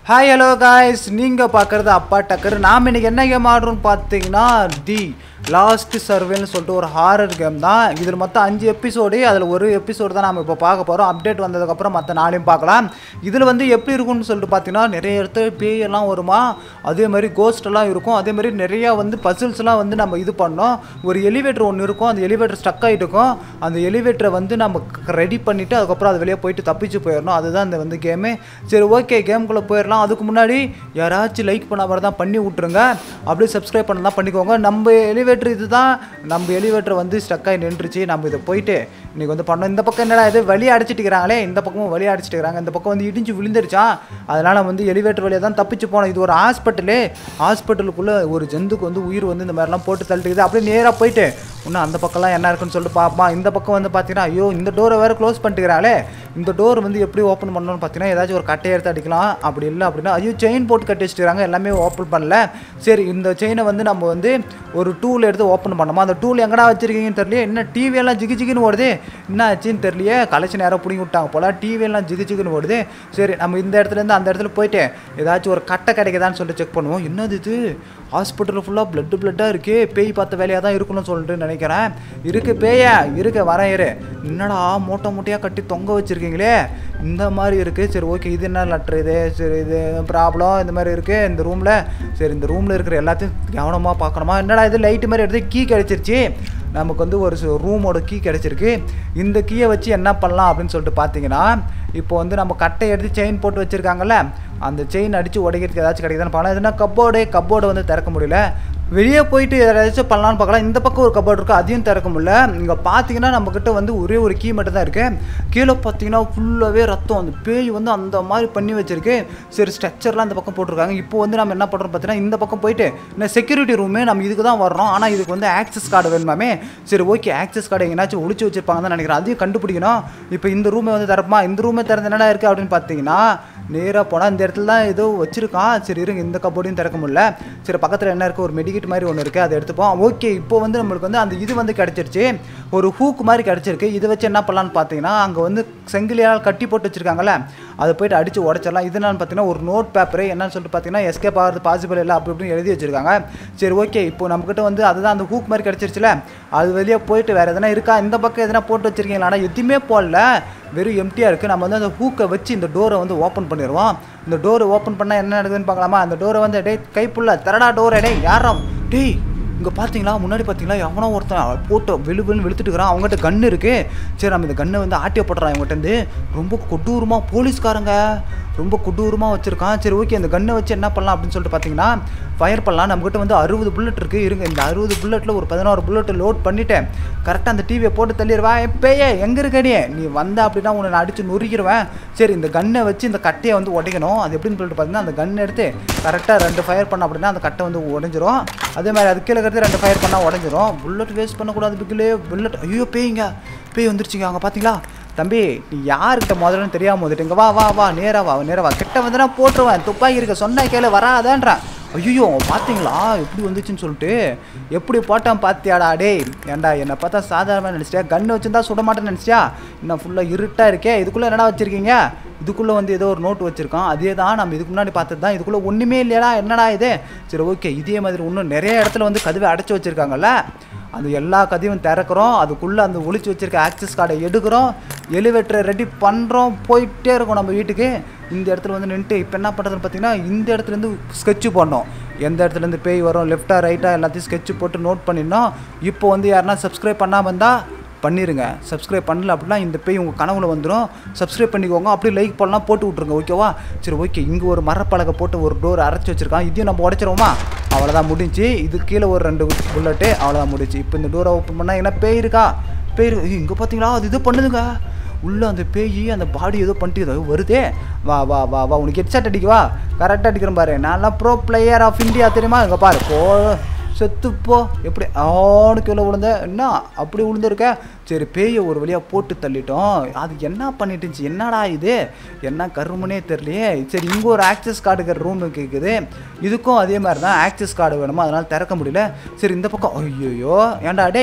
hi hello guys நீங்கள் பார்க்குறது அப்பா டக்கர் நாம் இன்னைக்கு என்ன கேம் ஆடுறோம்னு பார்த்தீங்கன்னா தி லாஸ்ட் சர்வேன்னு சொல்லிட்டு ஒரு ஹாரர் கேம் தான் இதில் மொத்தம் அஞ்சு எபிசோடு அதில் ஒரு எபிசோடு தான் நம்ம இப்போ பார்க்க போகிறோம் அப்டேட் வந்ததுக்கப்புறம் மற்ற நாளையும் பார்க்கலாம் இதில் வந்து எப்படி இருக்கும்னு சொல்லிட்டு பார்த்தீங்கன்னா நிறைய இடத்துல பேயெல்லாம் வருமா அதே மாதிரி கோஸ்ட் எல்லாம் இருக்கும் அதே மாதிரி நிறையா வந்து பசில்ஸ்லாம் வந்து நம்ம இது பண்ணோம் ஒரு எலிவேட்டர் ஒன்று இருக்கும் அந்த எலிவேட்டர் ஸ்டக் ஆகிட்டு இருக்கும் அந்த எலிவேட்டரை வந்து நம்ம ரெடி பண்ணிவிட்டு அதுக்கப்புறம் அது வெளியே போயிட்டு தப்பிச்சு போயிடணும் அதுதான் இந்த வந்து கேமு சரி ஓகே கேமுக்குள்ளே போயிடலாம் அதுக்கு முன்னாடி யாராச்சும் லைக் பண்ண மாதிரி தான் பண்ணி விட்ருங்க அப்படியே சப்ஸ்கிரைப் பண்ண தான் பண்ணிக்கோங்க நம்ம எலிவேட்டர் இதுதான் நம்ம எலிவேட்டர் வந்து ஸ்டக் ஆகி நின்றுச்சு நம்ம இதை போயிட்டு இன்றைக்கி வந்து பண்ணோம் இந்த பக்கம் என்னடா இது வழி அடைச்சிட்டுக்கிறாங்களே இந்த பக்கமும் வழி அடைச்சிட்டுக்கிறாங்க இந்த பக்கம் வந்து இடிஞ்சு விழுந்துருச்சான் அதனால் வந்து எலிவேட்டர் வழியாக தான் தப்பிச்சு போனோம் இது ஒரு ஹாஸ்பிட்டலு ஹாஸ்பிட்டலுக்குள்ளே ஒரு ஜந்துக்கு வந்து உயிர் வந்து இந்த மாதிரிலாம் போட்டு தள்ளிட்டுக்குது அப்படியே நேராக போயிட்டு இன்னும் அந்த பக்கம்லாம் என்ன இருக்குன்னு சொல்லிட்டு பார்ப்போம் இந்த பக்கம் வந்து பார்த்தீங்கன்னா ஐயோ இந்த டோரை வேறு க்ளோஸ் பண்ணிட்டுக்கிறாங்களே இந்த டோர் வந்து எப்படி ஓப்பன் பண்ணணும்னு பார்த்தீங்கன்னா ஏதாச்சும் ஒரு கட்டையை எடுத்து அடிக்கலாம் அப்படி இல்லை அப்படின்னா ஐயோ செயின் போட்டு கட்டி வச்சுட்டுறாங்க எல்லாமே ஓப்பன் பண்ணல சரி இந்த செயினை வந்து நம்ம வந்து ஒரு டூல் எடுத்து ஓப்பன் பண்ணோமா அந்த டூல் எங்கடா வச்சிருக்கீங்கன்னு தெரியல என்ன டிவி எல்லாம் ஜிகு ஜிகுன்னு ஓடுது என்ன ஆச்சுன்னு தெரியலையே கலைச்சி நேரம் பிடிங்கி விட்டாங்க போல டிவி எல்லாம் ஜிகு ஜிகுன்னு ஓடுது சரி நம்ம இந்த இடத்துல இருந்து அந்த இடத்துல போயிட்டு ஏதாச்சும் ஒரு கட்டை கிடைக்குதான்னு சொல்லிட்டு செக் பண்ணுவோம் என்னது இது ஹாஸ்பிட்டல் ஃபுல்லாக பிளட்டு பிளட்டாக இருக்கே பேய் பார்த்த வேலையாக தான் இருக்கணும்னு சொல்லிட்டு நினைக்கிறேன் இருக்கு பேயா இருக்கு வரேன் இரு என்னடா மூட்டை மூட்டையாக கட்டி தொங்க வச்சுருக்கீங்களே இந்த மாதிரி இருக்குது சரி ஓகே இது என்ன லெட்ரு இது சரி இது ப்ராப்ளம் இந்த மாதிரி இருக்குது இந்த ரூமில் சரி இந்த ரூமில் இருக்கிற எல்லாத்தையும் கவனமாக பார்க்கணுமா என்னடா இது லைட்டு மாதிரி எடுத்து கீ கிடச்சிருச்சு நமக்கு வந்து ஒரு ரூமோட கீ கிடச்சிருக்கு இந்த கீயை வச்சு என்ன பண்ணலாம் அப்படின்னு சொல்லிட்டு பார்த்தீங்கன்னா இப்போ வந்து நம்ம கட்டை எடுத்து செயின் போட்டு வச்சுருக்காங்கல்ல அந்த செயின் அடித்து உடைக்கிறதுக்கு ஏதாச்சும் கிடைக்குதான்னு பார்க்கலாம் எதுனா கப்போர்டு கப்போர்டை வந்து திறக்க முடியல வெளியே போயிட்டு ஏதாச்சும் பண்ணலான்னு பார்க்கலாம் இந்த பக்கம் ஒரு கபோர்டு இருக்குது அதையும் திறக்க முடியல இங்கே பார்த்தீங்கன்னா நம்மக்கிட்ட வந்து ஒரே ஒரு கீ மட்டும் தான் இருக்குது கீழே பார்த்தீங்கன்னா ஃபுல்லாகவே ரத்தம் அந்த பேய் வந்து அந்த மாதிரி பண்ணி வச்சிருக்கு சரி ஸ்ட்ரக்சர்லாம் இந்த பக்கம் போட்டிருக்காங்க இப்போ வந்து நம்ம என்ன பண்ணுறோம் பார்த்தீங்கன்னா இந்த பக்கம் போயிட்டு இந்த செக்யூரிட்டி ரூமே நம்ம இதுக்கு தான் வர்றோம் ஆனால் இதுக்கு வந்து ஆக்சஸ் கார்டு வேணுமாமே சரி ஓகே ஆக்சஸ் கார்டு எங்கேனாச்சும் ஒளிச்சு வச்சிருப்பாங்கன்னு தான் நினைக்கிறேன் அதையும் கண்டுபிடிக்கணும் இப்போ இந்த ரூமை வந்து திறப்பமா இந்த ரூமை திறந்து என்னடா இருக்குது அப்படின்னு பார்த்தீங்கன்னா நேராக போனால் இந்த இடத்துல தான் ஏதோ வச்சிருக்கான் சரி இருங்க இந்த கபோர்டையும் திறக்க முடியல சரி பக்கத்தில் என்ன இருக்குது ஒரு மெடிக்கெட் மாதிரி ஒன்று இருக்குது அதை எடுத்துப்போம் ஓகே இப்போ வந்து நம்மளுக்கு வந்து அந்த இது வந்து கிடச்சிருச்சு ஒரு ஹூக் மாதிரி கிடச்சிருக்கு இதை வச்சு என்ன பண்ணலான்னு பார்த்தீங்கன்னா அங்கே வந்து செங்கிலியால் கட்டி போட்டு வச்சிருக்காங்கல்ல அதை போயிட்டு அடித்து உடச்சிடலாம் இது என்னன்னு பார்த்தீங்கன்னா ஒரு நோட் பேப்பரு என்னன்னு சொல்லிட்டு பார்த்தீங்கன்னா எஸ்கேப் ஆகிறது பாசிபிள் இல்லை அப்படி இப்படின்னு எழுதி வச்சிருக்காங்க சரி ஓகே இப்போ நம்மக்கிட்ட வந்து அதுதான் அந்த ஹூக் மாதிரி கிடச்சிருச்சுல அது வெளியே போயிட்டு வேறு எதனா இருக்கா இந்த பக்கம் எதனா போட்டு வச்சிருக்கீங்களா ஆனால் எதுவுமே போடல வெறும் எம்டியாக இருக்குது நம்ம வந்து அந்த ஹூக்கை வச்சு இந்த டோரை வந்து ஓப்பன் பண்ணிடுவோம் இந்த டோரை ஓப்பன் பண்ணால் என்ன நடக்குதுன்னு பார்க்கலாமா அந்த டோரை வந்து டேய் கைப்புள்ள திரடா டோரை டேய் யாரம் டேய் இங்கே பார்த்தீங்களா முன்னாடி பார்த்தீங்களா எவனோ ஒருத்தன் போட்டு வெளு வெளுன்னு வெளுத்துட்டு இருக்கிறான் அவங்ககிட்ட கன்று இருக்குது சரி நம்ம இந்த கண்ணை வந்து ஆட்டியப்படுறான் இவங்ககிட்ட ரொம்ப கொடூரமாக போலீஸ்காரங்க ரொம்ப கொடூரமாக வச்சுருக்கான் சரி ஓகே அந்த கன்னை வச்சு என்ன பண்ணலாம் அப்படின்னு சொல்லிட்டு பார்த்தீங்கன்னா ஃபயர் பண்ணலாம் நம்மகிட்ட வந்து அறுபது புல்லட் இருக்குது இருங்க இந்த அறுபது புல்லட்டில் ஒரு பதினோரு புல்லட் லோட் பண்ணிவிட்டேன் கரெக்டாக அந்த டிவியை போட்டு தள்ளிடுவா எப்பயே எங்கே இருக்கடியே நீ வந்த அப்படின்னா உன்னை நான் அடித்து நொறுக்கிடுவேன் சரி இந்த கன்னை வச்சு இந்த கட்டையை வந்து உடைக்கணும் அது எப்படின்னு சொல்லிட்டு பார்த்தீங்கன்னா அந்த கன் எடுத்து கரெக்டாக ரெண்டு ஃபயர் பண்ண அப்படின்னா அந்த கட்டை வந்து உடஞ்சிரும் அதே மாதிரி அது கீழே இருக்கிறது ரெண்டு ஃபயர் பண்ணால் உடஞ்சிரும் புல்லட் வேஸ்ட் பண்ணக்கூடாது பிக்கிலே புல்லட் ஐயோ பேய்ங்க பேய் வந்துருச்சுங்க அங்கே பார்த்தீங்களா தம்பி நீ யார்கிட்ட முதல்ல தெரியாம வந்துட்டு இங்க வா வா வா நேரா வா நேரா வா கிட்ட வந்து நான் போட்டுருவேன் துப்பாக்கி இருக்க சொன்ன கேளு வராதேன்றான் ஐயோ பார்த்தீங்களா எப்படி வந்துச்சுன்னு சொல்லிட்டு எப்படி போட்டான் பார்த்தியாடா டேய் ஏன்டா என்னை பார்த்தா சாதாரணமாக நினச்சிட்டியா கன்று வச்சிருந்தா சுட மாட்டேன்னு நினச்சியா இன்னும் ஃபுல்லாக இருட்டாக இருக்கே இதுக்குள்ளே என்னடா வச்சுருக்கீங்க இதுக்குள்ளே வந்து ஏதோ ஒரு நோட் வச்சுருக்கான் அதே தான் நம்ம இதுக்கு முன்னாடி பார்த்தது தான் இதுக்குள்ளே ஒன்றுமே இல்லையாடா என்னடா இது சரி ஓகே இதே மாதிரி இன்னும் நிறைய இடத்துல வந்து கதவை அடைச்சி வச்சுருக்காங்கல்ல அந்த எல்லா கதையும் திறக்கிறோம் அதுக்குள்ளே அந்த ஒளிச்சு வச்சிருக்க ஆக்சஸ் கார்டை எடுக்கிறோம் எலிவேட்டரை ரெடி பண்ணுறோம் போயிட்டே இருக்கோம் நம்ம வீட்டுக்கு இந்த இடத்துல வந்து நின்றுட்டு இப்போ என்ன பண்ணுறதுன்னு பார்த்தீங்கன்னா இந்த இடத்துலேருந்து ஸ்கெட்சு பண்ணோம் எந்த இடத்துலேருந்து பேய் வரும் லெஃப்டாக ரைட்டாக எல்லாத்தையும் ஸ்கெட்சு போட்டு நோட் பண்ணிடணும் இப்போ வந்து யாருன்னா சப்ஸ்கிரைப் பண்ணாமல் இருந்தால் பண்ணிடுங்க சப்ஸ்கிரைப் பண்ணல அப்படின்னா இந்த பேய் உங்கள் கனவுல வந்துடும் சப்ஸ்கிரைப் பண்ணிக்கோங்க அப்படியே லைக் பண்ணலாம் போட்டு விட்ருங்க ஓகேவா சரி ஓகே இங்கே ஒரு மரப்பலகை போட்டு ஒரு டோர் அரைச்சி வச்சிருக்கான் இதையும் நம்ம உடச்சிருவோமா அவ்வளோதான் முடிஞ்சு இது கீழே ஒரு ரெண்டு புல்லட்டு அவ்வளோதான் முடிஞ்சு இப்போ இந்த டோரை ஓப்பன் பண்ணால் என்ன பேய் இருக்கா பேய் இருக்கு இங்கே பார்த்தீங்களா அது இது பண்ணுதுங்க உள்ளே அந்த பேய் அந்த பாடி ஏதோ பண்ணிட்டு ஏதோ வருதே வா வா வா வா உனக்கு ஹெட்செட் அடிக்கவா கரெக்டாக அடிக்கிறேன் பாரு நான்லாம் ப்ரோ பிளேயர் ஆஃப் இந்தியா தெரியுமா இங்கே பாரு போ செத்துப்போ எப்படி ஆடு கீழே விழுந்த என்ன அப்படி விழுந்திருக்க சரி பேயை ஒரு வழியாக போட்டு தள்ளிட்டோம் அது என்ன பண்ணிட்டு இருந்துச்சு என்னடா இது என்ன கருமனே தெரியலையே சரி இங்கே ஒரு ஆக்சஸ் கார்டுக்கிற ரூம் கேட்குது இதுக்கும் அதே மாதிரி தான் ஆக்சஸ் கார்டு வேணுமா அதனால் திறக்க முடியல சரி இந்த பக்கம் ஐயோ ஏன்டா டேய்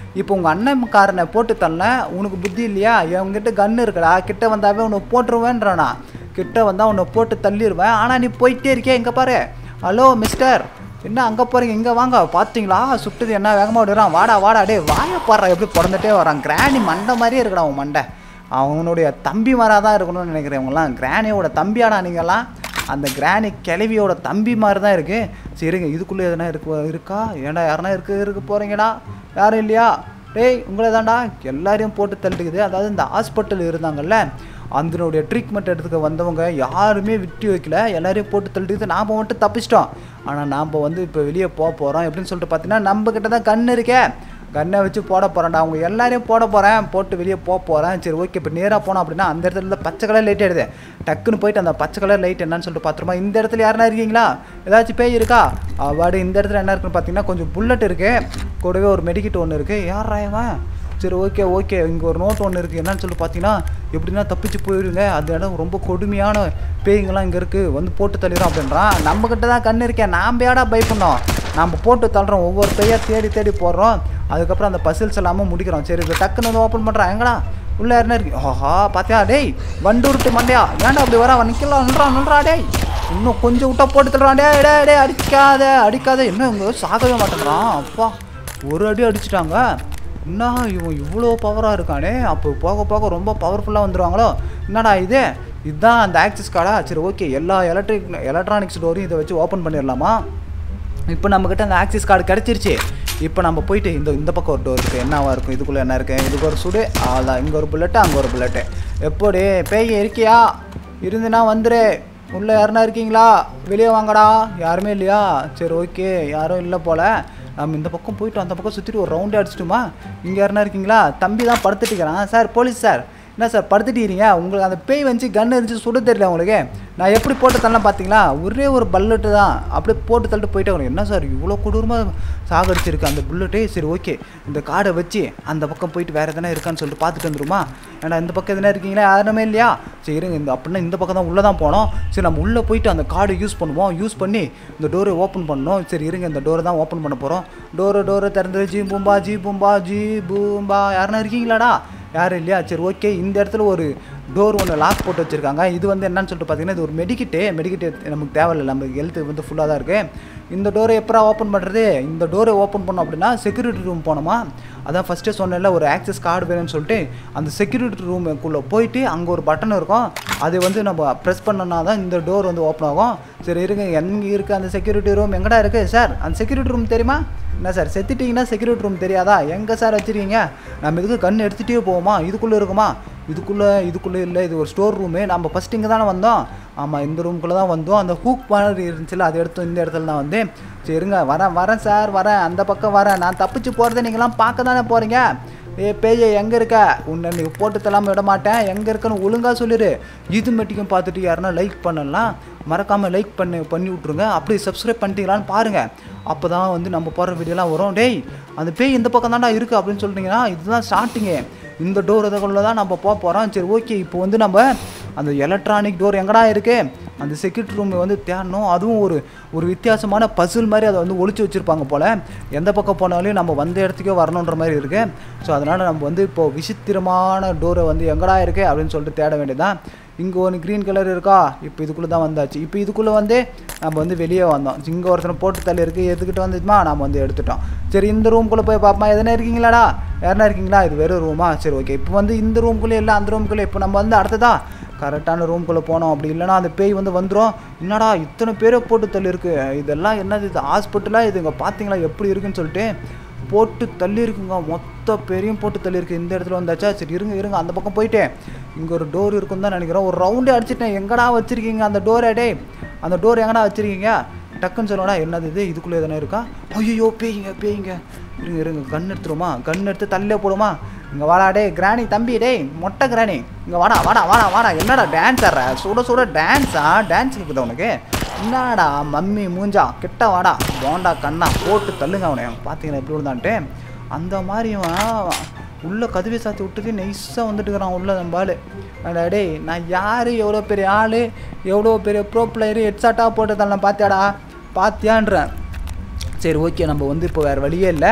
இப்போ உங்கள் அண்ணன்காரனை போட்டு தரல உனக்கு புத்தி இல்லையா என்கிட்ட கன்று இருக்குடா கிட்ட வந்தாவே உன்னை போட்டுருவேன்றானா கிட்ட வந்தால் உன்னை போட்டு தள்ளிடுவேன் ஆனால் நீ போயிட்டே இருக்கே இங்கே பாரு ஹலோ மிஸ்டர் என்ன அங்கே போகிறீங்க இங்கே வாங்க பார்த்தீங்களா சுட்டுது என்ன வேகமாக விடுறான் வாடா வாடா டே வாய பாடுறா எப்படி பிறந்துட்டே வரான் கிராணி மண்டை மாதிரியே இருக்கடா அவன் மண்டை அவனுடைய தம்பி மாராக தான் இருக்கணும்னு நினைக்கிறேன் இவங்கெல்லாம் கிராணியோட தம்பியாடா நீங்கள்லாம் அந்த கிராணி கிளவியோட தம்பி மாதிரி தான் இருக்குது சரிங்க இதுக்குள்ளே எதனா இருக்கு இருக்கா ஏன்டா யாருனா இருக்கு இருக்க போகிறீங்கடா யாரும் இல்லையா டேய் உங்களை தான்டா எல்லாரையும் போட்டு தள்ளிக்குது அதாவது இந்த ஹாஸ்பிட்டல் இருந்தாங்கல்ல அதனுடைய ட்ரீட்மெண்ட் எடுத்துக்க வந்தவங்க யாருமே விட்டு வைக்கல எல்லாரையும் போட்டு தள்ளிட்டு நாம் மட்டும் தப்பிச்சிட்டோம் ஆனால் நாம் வந்து இப்போ வெளியே போக போகிறோம் எப்படின்னு சொல்லிட்டு பார்த்தீங்கன்னா நம்ம கிட்ட தான் கண் இருக்கே கன்னை வச்சு போட போகிறேன்டா அவங்க எல்லாரையும் போட போகிறேன் போட்டு வெளியே போக போகிறேன் சரி ஓகே இப்போ நேராக போனோம் அப்படின்னா அந்த இடத்துல பச்சை கலர் லைட் எடுது டக்குன்னு போயிட்டு அந்த பச்சை கலர் லைட் என்னன்னு சொல்லிட்டு பார்த்துருமா இந்த இடத்துல யாருனா இருக்கீங்களா ஏதாச்சும் பேய் இருக்கா அவாடு இந்த இடத்துல என்ன இருக்குன்னு பார்த்தீங்கன்னா கொஞ்சம் புல்லட் இருக்குது கூடவே ஒரு மெடிக்கிட் ஒன்று இருக்குது யாரா இவன் சரி ஓகே ஓகே இங்கே ஒரு நோட் ஒன்று இருக்குது என்னன்னு சொல்லி பார்த்தீங்கன்னா எப்படின்னா தப்பிச்சு போயிடுங்க அந்த இடம் ரொம்ப கொடுமையான பேய்ங்கெல்லாம் இங்கே இருக்குது வந்து போட்டு தள்ளிடும் அப்படின்றான் நம்மக்கிட்ட தான் கண் இருக்கேன் நாம் ஏடா பயப்படணும் நம்ம போட்டு தள்ளுறோம் ஒவ்வொரு பேயாக தேடி தேடி போடுறோம் அதுக்கப்புறம் அந்த பசில்ஸ் எல்லாமே முடிக்கிறோம் சரி இது டக்குன்னு வந்து ஓப்பன் பண்ணுறான் எங்கடா உள்ளே என்ன இருக்கு ஆஹா பார்த்தியா டேய் வண்டூருட்டு மண்டையா ஏன்டா அப்படி வரா அவன் நிற்கலாம் நின்றா நின்றா டேய் இன்னும் கொஞ்சம் விட்டா போட்டு தள்ளுறான் டே டே டே அடிக்காத அடிக்காத என்ன இவங்க சாகவே மாட்டேங்கிறான் அப்பா ஒரு அடி அடிச்சிட்டாங்க என்ன இவன் இவ்வளோ பவராக இருக்கானே அப்போ போக போக ரொம்ப பவர்ஃபுல்லாக வந்துடுவாங்களோ என்னடா இது இதுதான் அந்த ஆக்சிஸ் கார்டா சரி ஓகே எல்லா எலக்ட்ரிக் எலக்ட்ரானிக்ஸ் டோரையும் இதை வச்சு ஓப்பன் பண்ணிடலாமா இப்போ நம்மக்கிட்ட அந்த ஆக்சிஸ் கார்டு கிடச்சிருச்சு இப்போ நம்ம போயிட்டு இந்த இந்த பக்கம் ஒரு டோர் இருக்குது என்னவா இருக்கும் இதுக்குள்ளே என்ன இருக்குது இதுக்கு ஒரு சுடு அதான் இங்கே ஒரு புல்லட்டு அங்கே ஒரு புல்லட்டு எப்படி பேய் இருக்கியா இருந்துனா வந்துரு உள்ளே யாருனா இருக்கீங்களா வெளியே வாங்கடா யாருமே இல்லையா சரி ஓகே யாரும் இல்லை போல் நம்ம இந்த பக்கம் போயிட்டு அந்த பக்கம் சுற்றிட்டு ஒரு ரவுண்டு அடிச்சிட்டுமா இங்கே யாருனா இருக்கீங்களா தம்பி தான் படுத்துட்டு இருக்கிறான் சார் போலீஸ் சார் என்ன சார் படுத்துட்டீங்க உங்களுக்கு அந்த பேய் வந்து கன் இருந்துச்சு சுட தெரியல உங்களுக்கு நான் எப்படி போட்டு தரலாம் பார்த்தீங்களா ஒரே ஒரு பல்லட்டு தான் அப்படியே போட்டு தள்ளிட்டு போயிட்டே வரணும் என்ன சார் இவ்வளோ கொடூரமாக சாகடிச்சிருக்கு அந்த புல்லட்டே சரி ஓகே இந்த கார்டை வச்சு அந்த பக்கம் போயிட்டு வேறு எதனா இருக்கான்னு சொல்லிட்டு பார்த்துட்டு வந்துருமா ஏன்னா இந்த பக்கம் எதனா இருக்கீங்களா யாருமே இல்லையா சரி இருங்க இந்த அப்படின்னா இந்த பக்கம் தான் உள்ளே தான் போனோம் சரி நம்ம உள்ளே போயிட்டு அந்த கார்டை யூஸ் பண்ணுவோம் யூஸ் பண்ணி இந்த டோரை ஓப்பன் பண்ணணும் சரி இருங்க இந்த டோரை தான் ஓப்பன் பண்ண போகிறோம் டோரை டோரை திறந்து ஜி பூம்பா ஜி பூம்பா ஜி பூம்பா யாருன்னா இருக்கீங்களாடா யாரும் இல்லையா சரி ஓகே இந்த இடத்துல ஒரு டோர் ஒன்று லாக் போட்டு வச்சுருக்காங்க இது வந்து என்னன்னு சொல்லிட்டு பார்த்தீங்கன்னா இது ஒரு மெடிக்கிட்டு மெடிக்கிட்டு நமக்கு தேவையில்லை நம்ம ஹெல்த் வந்து ஃபுல்லாக தான் இருக்குது இந்த டோரை எப்போ ஓப்பன் பண்ணுறது இந்த டோரை ஓப்பன் பண்ணோம் அப்படின்னா செக்யூரிட்டி ரூம் போனோமா அதான் ஃபஸ்ட்டே சொன்னேன்ல ஒரு ஆக்சஸ் கார்டு வேணும்னு சொல்லிட்டு அந்த செக்யூரிட்டி ரூமுக்குள்ளே போயிட்டு அங்கே ஒரு பட்டன் இருக்கும் அது வந்து நம்ம ப்ரெஸ் பண்ணோன்னா தான் இந்த டோர் வந்து ஓப்பன் ஆகும் சரி இருங்க எங்கே இருக்குது அந்த செக்யூரிட்டி ரூம் எங்கடா இருக்குது சார் அந்த செக்யூரிட்டி ரூம் தெரியுமா என்ன சார் செத்துட்டிங்கன்னா செக்யூரிட்டி ரூம் தெரியாதா எங்கே சார் வச்சுருக்கீங்க நம்ம இதுக்கு கண் எடுத்துகிட்டே போவோமா இதுக்குள்ளே இருக்குமா இதுக்குள்ளே இதுக்குள்ளே இல்லை இது ஒரு ஸ்டோர் ரூமு நம்ம ஃபஸ்ட் இங்கே தானே வந்தோம் ஆமாம் இந்த ரூமுக்குள்ளே தான் வந்தோம் அந்த ஹூக் மாதிரி இருந்துச்சுல அதை எடுத்து இந்த இடத்துல தான் வந்து சரிங்க வரேன் வரேன் சார் வரேன் அந்த பக்கம் வரேன் நான் தப்பிச்சு போகிறத நீங்களாம் பார்க்க தானே போகிறீங்க ஏ பேய எங்கே இருக்க உன்னை நீ போட்டு தள்ளாமல் விட மாட்டேன் எங்கே இருக்கன்னு ஒழுங்காக சொல்லிடு இது மட்டும் பார்த்துட்டு யாருன்னா லைக் பண்ணலாம் மறக்காமல் லைக் பண்ணி பண்ணி விட்ருங்க அப்படியே சப்ஸ்கிரைப் பண்ணிட்டீங்களான்னு பாருங்கள் அப்போ தான் வந்து நம்ம போடுற வீடியோலாம் வரும் டேய் அந்த பேய் இந்த பக்கம் தான்டா இருக்குது அப்படின்னு சொல்லிட்டீங்கன்னா இதுதான் ஸ்டார்டிங்கு இந்த டோர் இதுக்குள்ள தான் நம்ம போக போகிறோம் சரி ஓகே இப்போ வந்து நம்ம அந்த எலக்ட்ரானிக் டோர் எங்கடா இருக்குது அந்த செக்யூரிட்டி ரூம் வந்து தேடணும் அதுவும் ஒரு ஒரு வித்தியாசமான பசில் மாதிரி அதை வந்து ஒழிச்சு வச்சுருப்பாங்க போல் எந்த பக்கம் போனாலும் நம்ம வந்த இடத்துக்கே வரணுன்ற மாதிரி இருக்குது ஸோ அதனால் நம்ம வந்து இப்போது விசித்திரமான டோரை வந்து எங்கடா இருக்குது அப்படின்னு சொல்லிட்டு தேட வேண்டியதான் இங்கே ஒன்று க்ரீன் கலர் இருக்கா இப்போ இதுக்குள்ளே தான் வந்தாச்சு இப்போ இதுக்குள்ளே வந்து நம்ம வந்து வெளியே வந்தோம் இங்கே ஒருத்தனை போட்டு தள்ளி இருக்குது எதுக்கிட்ட வந்துச்சுமா நம்ம வந்து எடுத்துட்டோம் சரி இந்த ரூம்குள்ளே போய் பார்ப்போமா எதனா இருக்கீங்களாடா யாருனா இருக்கீங்களா இது வெறும் ரூமா சரி ஓகே இப்போ வந்து இந்த ரூம்குள்ளே இல்லை அந்த ரூம்குள்ளே இப்போ நம்ம வந்து அடுத்ததா கரெக்டான ரூம்குள்ளே போனோம் அப்படி இல்லைனா அந்த பேய் வந்து வந்துடும் என்னடா இத்தனை பேரை போட்டு தள்ளி இருக்கு இதெல்லாம் என்னது இது ஹாஸ்பிட்டலாக இது இங்கே பார்த்தீங்களா எப்படி இருக்குன்னு சொல்லிட்டு போட்டு தள்ளி இருக்குங்க மொத்த பேரையும் போட்டு தள்ளி இருக்கு இந்த இடத்துல வந்தாச்சா சரி இருங்க இருங்க அந்த பக்கம் போயிட்டு இங்கே ஒரு டோர் இருக்குன்னு தான் நினைக்கிறேன் ஒரு ரவுண்டே அடிச்சிட்டேன் எங்கடா வச்சிருக்கீங்க அந்த டோரை டே அந்த டோர் எங்கடா வச்சிருக்கீங்க டக்குன்னு சொல்லடா என்னது இது இதுக்குள்ளே எதனா இருக்கா ஐயோ பேய்ங்க பேய்ங்க இருங்க இருங்க கன் எடுத்துருமா கன் எடுத்து தள்ளியே போடுமா இங்கே வாடா டேய் கிராணி தம்பி டேய் மொட்டை கிராணி இங்கே வாடா வாடா வாடா வாடா என்னடா டான்ஸ் ஆடுற சுட சுட டான்ஸா டான்ஸ் இருக்குது உனக்கு என்னடா மம்மி மூஞ்சா கிட்ட வாடா போண்டா கண்ணா போட்டு தள்ளுங்க அவனை பார்த்தீங்கன்னா எப்படி விழுந்தான்ட்டு அந்த மாதிரி அவன் உள்ள கதவை சாத்தி விட்டுட்டு நைஸாக வந்துட்டு இருக்கிறான் உள்ள நம்ம ஆள் அடா டேய் நான் யார் எவ்வளோ பெரிய ஆள் எவ்வளோ பெரிய ப்ரோ பிளேயரு ஹெட்சாட்டாக போட்டு தரலாம் பார்த்தியாடா பார்த்தியான்றேன் சரி ஓகே நம்ம வந்து இப்போ வேறு வழியே இல்லை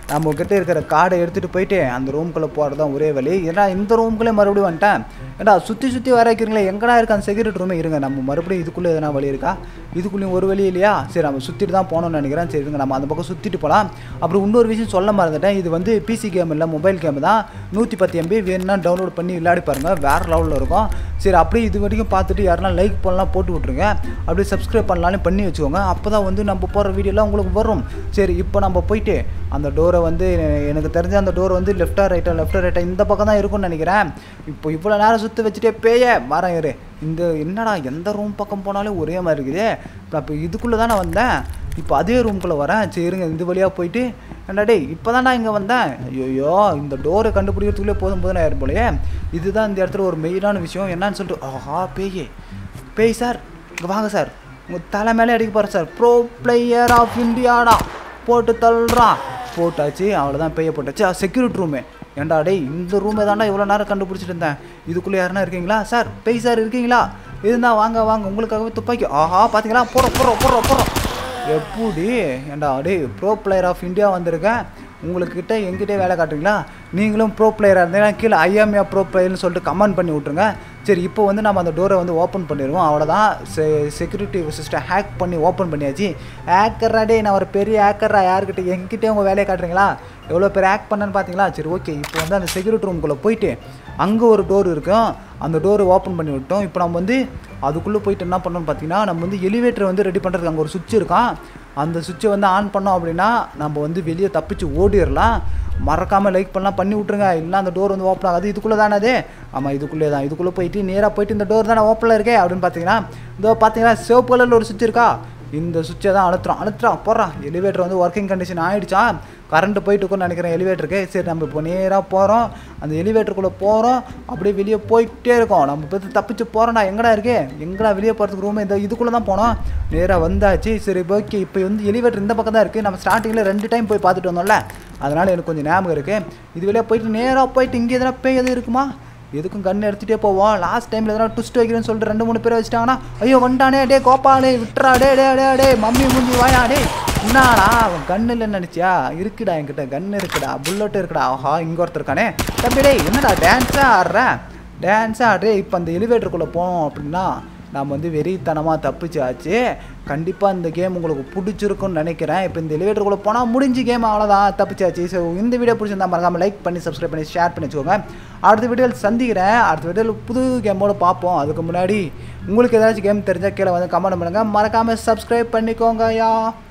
நம்ம கிட்ட இருக்கிற கார்டை எடுத்துகிட்டு போயிட்டு அந்த ரூம்குள்ளே போகிறது தான் ஒரே வழி ஏன்னா இந்த ரூம்குள்ளே மறுபடியும் வந்துட்டேன் ஏன்டா சுற்றி சுற்றி வர வைக்கிறீங்களே எங்கடா இருக்கு அந்த செக்யூரிட்டி ரூமே இருங்க நம்ம மறுபடியும் இதுக்குள்ளே எதனா வழி இருக்கா இதுக்குள்ளேயும் ஒரு வழி இல்லையா சரி நம்ம சுற்றிட்டு தான் போகணும்னு நினைக்கிறேன் சரி இருங்க நம்ம அந்த பக்கம் சுற்றிட்டு போகலாம் அப்புறம் இன்னொரு விஷயம் சொல்ல மறந்துட்டேன் இது வந்து பிசி கேம் இல்லை மொபைல் கேம் தான் நூற்றி பத்து எம்பி வேணும்னா டவுன்லோட் பண்ணி விளையாடி பாருங்கள் வேறு லெவலில் இருக்கும் சரி அப்படியே இது வரைக்கும் பார்த்துட்டு யாருனா லைக் பண்ணலாம் போட்டு விட்ருங்க அப்படியே சப்ஸ்கிரைப் பண்ணலான்னு பண்ணி வச்சுக்கோங்க அப்போ தான் வந்து நம்ம போகிற வீடியோலாம் உங்களுக்கு வரும் சரி இப்போ நம்ம போயிட்டு அந்த டோரை வந்து எனக்கு தெரிஞ்ச அந்த டோர் வந்து லெஃப்டா ரைட்டா லெஃப்டா ரைட்டா இந்த பக்கம் தான் இருக்கும்னு நினைக்கிறேன் இப்போ இவ்வளோ நேரம் சுற்றி வச்சுட்டே பேய வரேன் இரு இந்த என்னடா எந்த ரூம் பக்கம் போனாலும் ஒரே மாதிரி இருக்குது இப்போ அப்போ இதுக்குள்ளே தானே வந்தேன் இப்போ அதே ரூம்குள்ளே வரேன் சரி இருங்க இந்த வழியாக போயிட்டு ஏண்டா டேய் இப்போ தான்டா இங்கே வந்தேன் ஐயோ இந்த டோரை கண்டுபிடிக்கிறதுக்குள்ளே போதும் போதும் ஆயிரம் போலயே இதுதான் இந்த இடத்துல ஒரு மெயினான விஷயம் என்னன்னு சொல்லிட்டு ஆஹா பேயே பேய் சார் இங்கே வாங்க சார் உங்கள் தலை மேலே அடிக்க போகிறேன் சார் ப்ரோ பிளேயர் ஆஃப் இந்தியாடா போட்டு தள்ளுறான் போட்டாச்சு அவ்வளோதான் பேய போட்டாச்சு செக்யூரிட்டி ரூமு ஏன்டா டேய் இந்த ரூமை தாண்டா இவ்வளோ நேரம் கண்டுபிடிச்சிட்டு இருந்தேன் இதுக்குள்ளே யாருன்னா இருக்கீங்களா சார் பேய் சார் இருக்கீங்களா இருந்தா வாங்க வாங்க உங்களுக்காகவே துப்பாக்கி ஆஹா பார்த்தீங்களா போகிறோம் போகிறோம் போகிறோம் போகிறோம் எப்படி ஏன்டா டேய் ப்ரோ பிளேயர் ஆஃப் இந்தியா வந்திருக்கேன் உங்களுக்கிட்ட எங்கிட்டே வேலை காட்டுறீங்களா நீங்களும் ப்ரோ பிளேயராக இருந்தீங்கன்னா கீழே ஐஎம்ஏ ப்ரோ பிளேயர்னு சொல்லிட்டு கமெண்ட் பண்ணி விட்ருங்க சரி இப்போ வந்து நம்ம அந்த டோரை வந்து ஓப்பன் பண்ணிடுவோம் அவ்வளோதான் செ செக்யூரிட்டி சிஸ்டம் ஹேக் பண்ணி ஓப்பன் பண்ணியாச்சு ஹேக்கரா டே நான் ஒரு பெரிய ஹேக்கரா யாருக்கிட்ட எங்கிட்டே உங்கள் வேலையை காட்டுறீங்களா எவ்வளோ பேர் ஹேக் பண்ணேன்னு பார்த்தீங்களா சரி ஓகே இப்போ வந்து அந்த செக்யூரிட்டி ரூம்குள்ளே போயிட்டு அங்கே ஒரு டோர் இருக்கும் அந்த டோர் ஓப்பன் பண்ணி விட்டோம் இப்போ நம்ம வந்து அதுக்குள்ளே போயிட்டு என்ன பண்ணோம்னு பார்த்தீங்கன்னா நம்ம வந்து எலிவேட்டர் வந்து ரெடி பண்ணுறதுக்கு அங்கே ஒரு சுவிட்ச் இருக்கான் அந்த சுவிட்சை வந்து ஆன் பண்ணோம் அப்படின்னா நம்ம வந்து வெளியே தப்பிச்சு ஓடிடலாம் மறக்காமல் லைக் பண்ணலாம் பண்ணி விட்ருங்க இல்லை அந்த டோர் வந்து ஓப்பன் ஆகாது இதுக்குள்ளே தானே அது ஆமாம் இதுக்குள்ளே தான் இதுக்குள்ளே போயிட்டு நேராக போயிட்டு இந்த டோர் தானே ஓப்பனில் இருக்கே அப்படின்னு பார்த்தீங்கன்னா இதோ பார்த்தீங்கன்னா சிவப்பு கலரில் ஒரு சுவிட்ச் இருக்கா இந்த சுவிட்சை தான் அழுத்துறோம் அழுத்துறோம் போடுறான் எலிவேட்டர் வந்து ஒர்க்கிங் கண்டிஷன் ஆகிடுச்சா கரண்ட் போயிட்டு இருக்கும்னு நினைக்கிறேன் எலிவேட்டருக்கு சரி நம்ம இப்போ நேராக போகிறோம் அந்த எலிவேட்டருக்குள்ளே போகிறோம் அப்படியே வெளியே போயிட்டே இருக்கோம் நம்ம இப்போ தப்பிச்சு போகிறோம்டா எங்கடா இருக்கே எங்கடா வெளியே போகிறதுக்கு ரூம் இந்த இதுக்குள்ளே தான் போனோம் நேராக வந்தாச்சு சரி ஓகே இப்போ வந்து எலிவேட்டர் இந்த பக்கம் தான் இருக்குது நம்ம ஸ்டார்டிங்கில் ரெண்டு டைம் போய் பார்த்துட்டு வந்தோம்ல அதனால் எனக்கு கொஞ்சம் ஞாபகம் இருக்குது இது வெளியே போயிட்டு நேராக போயிட்டு இங்கே எதனா பேய் எதுவும் இருக்குமா எதுக்கும் கன் எடுத்துகிட்டே போவோம் லாஸ்ட் டைமில் எதனா ட்விஸ்ட் வைக்கிறேன்னு சொல்லிட்டு ரெண்டு மூணு பேரை வச்சுட்டாங்கன்னா ஐயோ வந்துட்டானே டே கோபாலே விட்டுறா டே டே டே டே மம்மி முஞ்சி வாயா டே என்னடா அவன் கன் இல்லைன்னு நினச்சியா இருக்குடா என்கிட்ட கன் இருக்குடா புல்லட் இருக்குடா ஆஹா இங்கே ஒருத்தர் இருக்கானே தம்பி டேய் என்னடா டான்ஸாக ஆடுற டான்ஸாக ஆடுறே இப்போ அந்த எலிவேட்டருக்குள்ளே போனோம் அப்படின்னா நம்ம வந்து வெறித்தனமாக தப்பிச்சாச்சு கண்டிப்பாக இந்த கேம் உங்களுக்கு பிடிச்சிருக்குன்னு நினைக்கிறேன் இப்போ இந்த எலிவேட்டருக்குள்ளே போனால் முடிஞ்சு கேம் அவ்வளோதான் தப்பிச்சாச்சு ஸோ இந்த வீடியோ பிடிச்சிருந்தா மறக்காமல் லைக் பண்ணி சப்ஸ்கிரைப் பண்ணி ஷேர் பண்ணி வச்சுக்கோங்க அடுத்த வீடியோவில் சந்திக்கிறேன் அடுத்த வீடியோவில் புது கேமோடு பார்ப்போம் அதுக்கு முன்னாடி உங்களுக்கு ஏதாச்சும் கேம் தெரிஞ்சால் கீழே வந்து கமெண்ட் பண்ணுங்கள் மறக்காமல் சப்ஸ்கிரைப் பண்ணிக்கோங்க யா